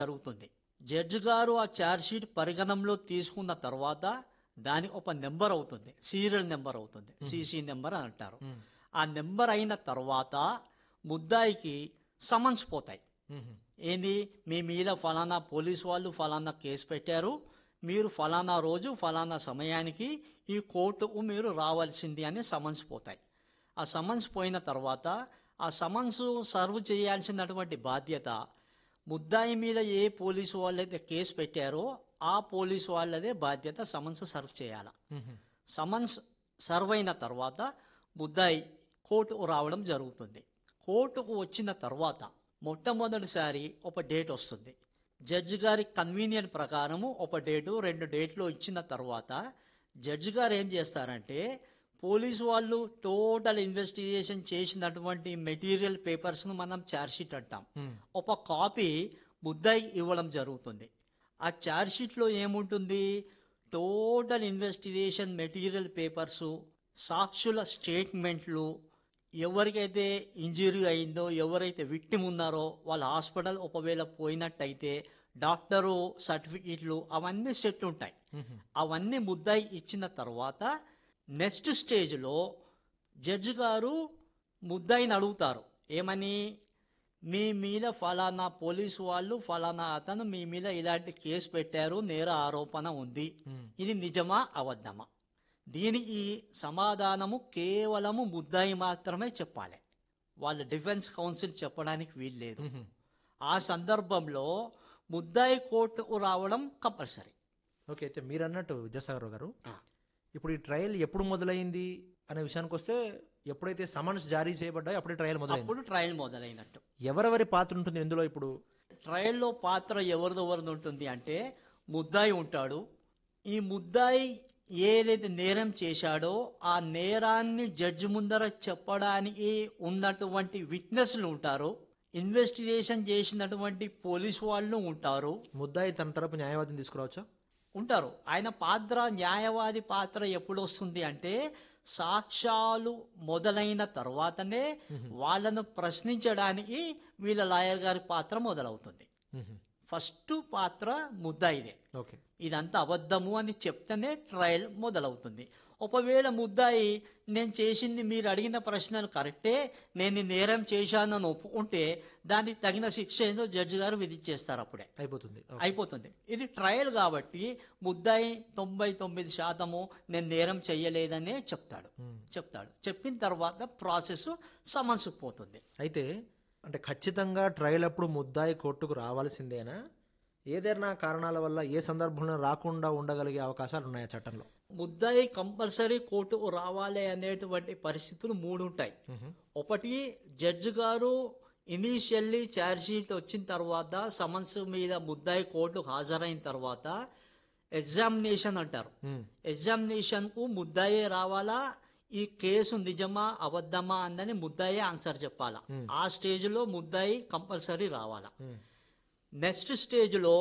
జరుగుతుంది జడ్జి గారు ఆ ఛార్జ్ షీట్ పరిగణంలో తీసుకున్న తర్వాత దాని ఒక నెంబర్ అవుతుంది సీరియల్ నెంబర్ అవుతుంది సిసి నెంబర్ అని అంటారు ఆ నెంబర్ అయిన తర్వాత ముద్దాయికి సమన్స్ పోతాయి ఏంది మీ మీద ఫలానా పోలీస్ వాళ్ళు ఫలానా కేసు పెట్టారు మీరు ఫలానా రోజు ఫలానా సమయానికి ఈ కోర్టుకు మీరు రావాల్సింది అని సమన్స్ పోతాయి ఆ సమన్స్ పోయిన తర్వాత ఆ సమన్స్ సర్వ్ చేయాల్సినటువంటి బాధ్యత ముద్దాయి మీద ఏ పోలీసు వాళ్ళైతే కేసు పెట్టారో ఆ పోలీసు వాళ్ళదే బాధ్యత సమన్స్ సర్వ్ చేయాలి సమన్స్ సర్వ్ అయిన తర్వాత ముద్దాయి కోర్టుకు రావడం జరుగుతుంది కోర్టుకు వచ్చిన తర్వాత మొట్టమొదటిసారి ఒక డేట్ వస్తుంది జడ్జి గారి కన్వీనియంట్ ప్రకారము ఒక డేటు రెండు డేట్లు ఇచ్చిన తర్వాత జడ్జి గారు ఏం చేస్తారంటే పోలీసు వాళ్ళు టోటల్ ఇన్వెస్టిగేషన్ చేసినటువంటి మెటీరియల్ పేపర్స్ను మనం ఛార్జ్షీట్ అంటాం ఒక కాపీ ముద్దాయి ఇవ్వడం జరుగుతుంది ఆ ఛార్జ్షీట్లో ఏముంటుంది టోటల్ ఇన్వెస్టిగేషన్ మెటీరియల్ పేపర్సు సాక్షుల స్టేట్మెంట్లు ఎవరికైతే ఇంజరీ అయిందో ఎవరైతే విక్టిమ్ ఉన్నారో వాళ్ళ హాస్పిటల్ ఒకవేళ పోయినట్టయితే డాక్టరు సర్టిఫికెట్లు అవన్నీ సెట్ ఉంటాయి అవన్నీ ముద్దాయి ఇచ్చిన తర్వాత నెక్స్ట్ స్టేజ్లో జడ్జి గారు ముద్దాయిని అడుగుతారు ఏమని మీ మీద ఫలానా పోలీసు వాళ్ళు ఫలానా అతను మీ మీద ఇలాంటి కేసు పెట్టారు నేర ఆరోపణ ఉంది ఇది నిజమా అబద్ధమా దీనికి సమాధానము కేవలము ముద్దాయి మాత్రమే చెప్పాలి వాళ్ళ డిఫెన్స్ కౌన్సిల్ చెప్పడానికి వీల్లేదు ఆ సందర్భంలో ముద్దాయి కోర్టుకు రావడం కంపల్సరీ ఓకే అయితే మీరు అన్నట్టు విద్యాసాగర్ గారు ఇప్పుడు ఈ ట్రయల్ ఎప్పుడు మొదలైంది అనే విషయానికి వస్తే ఎప్పుడైతే సమన్స్ జారీ చేయబడ్డాయో అప్పుడే ట్రయల్ మొదలైంది అప్పుడు ట్రయల్ మొదలైనట్టు ఎవరెవరి పాత్ర ఉంటుంది ఇందులో ఇప్పుడు ట్రయల్లో పాత్ర ఎవరిదెవరిది ఉంటుంది అంటే ముద్దాయి ఉంటాడు ఈ ముద్దాయి ఏదైతే నేరం చేశాడో ఆ నేరాన్ని జడ్జి ముందర చెప్పడానికి ఉన్నటువంటి విట్నెస్లు ఉంటారు ఇన్వెస్టిగేషన్ చేసినటువంటి పోలీస్ వాళ్ళు ఉంటారు ముద్దాయి తన తరపు న్యాయవాదిని తీసుకురావచ్చా ఉంటారు ఆయన పాత్ర న్యాయవాది పాత్ర ఎప్పుడు వస్తుంది అంటే సాక్ష్యాలు మొదలైన తర్వాతనే వాళ్ళను ప్రశ్నించడానికి వీళ్ళ లాయర్ గారి పాత్ర మొదలవుతుంది ఫస్ట్ పాత్ర ముద్దాయిదే ఓకే ఇదంతా అబద్ధము అని చెప్తేనే ట్రయల్ మొదలవుతుంది ఒకవేళ ముద్దాయి నేను చేసింది మీరు అడిగిన ప్రశ్నలు కరెక్టే నేను ఈ నేరం చేశానని ఒప్పుకుంటే దానికి తగిన శిక్ష ఏందో జడ్జి గారు విధించేస్తారు అప్పుడే అయిపోతుంది ఓకే. అయిపోతుంది ఇది ట్రయల్ కాబట్టి ముద్దాయి తొంభై తొమ్మిది శాతము నేను నేరం చెయ్యలేదనే చెప్తాడు చెప్తాడు చెప్పిన తర్వాత ప్రాసెస్ సమన్స్ పోతుంది అయితే అంటే ఖచ్చితంగా ట్రయల్ అప్పుడు ముద్దాయి కోర్టుకు రావాల్సిందేనా ఏదైనా కారణాల వల్ల ఏ సందర్భంలో రాకుండా ఉండగలిగే అవకాశాలు ఉన్నాయా చట్టంలో ముద్దాయి కంపల్సరీ కోర్టుకు రావాలి అనేటువంటి పరిస్థితులు మూడు ఉంటాయి ఒకటి జడ్జి గారు ఇనీషియల్లీ ఛార్జ్షీట్ వచ్చిన తర్వాత సమన్స్ మీద ముద్దాయి కోర్టుకు హాజరైన తర్వాత ఎగ్జామినేషన్ అంటారు ఎగ్జామినేషన్ కు ముద్దాయే రావాలా ఈ కేసు నిజమా అబద్ధమా అందని ముద్దాయే ఆన్సర్ చెప్పాలా ఆ స్టేజ్ లో ముద్దాయి కంపల్సరీ రావాలా నెక్స్ట్ స్టేజ్లో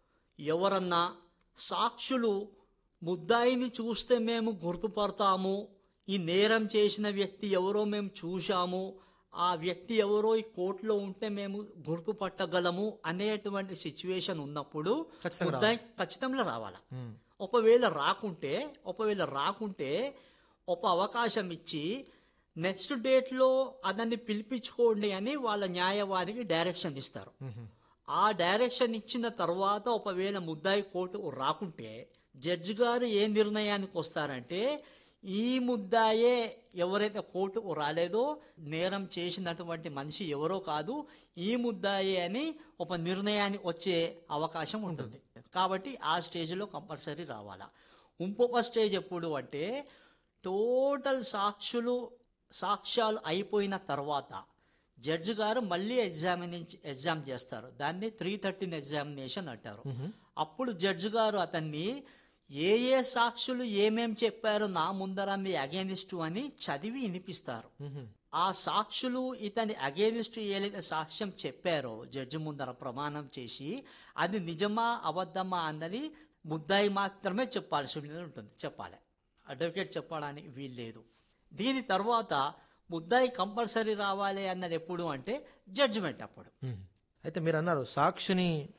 ఎవరన్నా సాక్షులు ముద్దాయిని చూస్తే మేము గుర్తుపడతాము ఈ నేరం చేసిన వ్యక్తి ఎవరో మేము చూశాము ఆ వ్యక్తి ఎవరో ఈ కోర్టులో ఉంటే మేము గుర్తుపట్టగలము అనేటువంటి సిచ్యువేషన్ ఉన్నప్పుడు ఖచ్చితంగా ముద్దాయి ఖచ్చితంగా రావాలా ఒకవేళ రాకుంటే ఒకవేళ రాకుంటే ఒక అవకాశం ఇచ్చి నెక్స్ట్ డేట్లో అతన్ని పిలిపించుకోండి అని వాళ్ళ న్యాయవాదికి డైరెక్షన్ ఇస్తారు ఆ డైరెక్షన్ ఇచ్చిన తర్వాత ఒకవేళ ముద్దాయి కోర్టుకు రాకుంటే జడ్జి గారు ఏ నిర్ణయానికి వస్తారంటే ఈ ముద్దాయే ఎవరైతే కోర్టుకు రాలేదో నేరం చేసినటువంటి మనిషి ఎవరో కాదు ఈ ముద్దాయే అని ఒక నిర్ణయానికి వచ్చే అవకాశం ఉంటుంది కాబట్టి ఆ స్టేజ్లో కంపల్సరీ రావాలా ఇంకొక స్టేజ్ ఎప్పుడు అంటే టోటల్ సాక్షులు సాక్ష్యాలు అయిపోయిన తర్వాత జడ్జి గారు మళ్ళీ ఎగ్జామినేషన్ ఎగ్జామ్ చేస్తారు దాన్ని త్రీ థర్టీన్ ఎగ్జామినేషన్ అంటారు అప్పుడు జడ్జి గారు అతన్ని ఏ ఏ సాక్షులు ఏమేం చెప్పారు నా ముందర మీ అగేనిస్ట్ అని చదివి వినిపిస్తారు ఆ సాక్షులు ఇతని అగేనిస్ట్ ఏదైతే సాక్ష్యం చెప్పారో జడ్జి ముందర ప్రమాణం చేసి అది నిజమా అబద్ధమా అన్నది ముద్దాయి మాత్రమే చెప్పాల్సి ఉంటుంది చెప్పాలి అడ్వకేట్ చెప్పడానికి వీల్లేదు దీని తర్వాత ముద్దాయి కంపల్సరీ రావాలి అన్నది ఎప్పుడు అంటే జడ్జిమెంట్ అప్పుడు అయితే మీరు అన్నారు సాక్షిని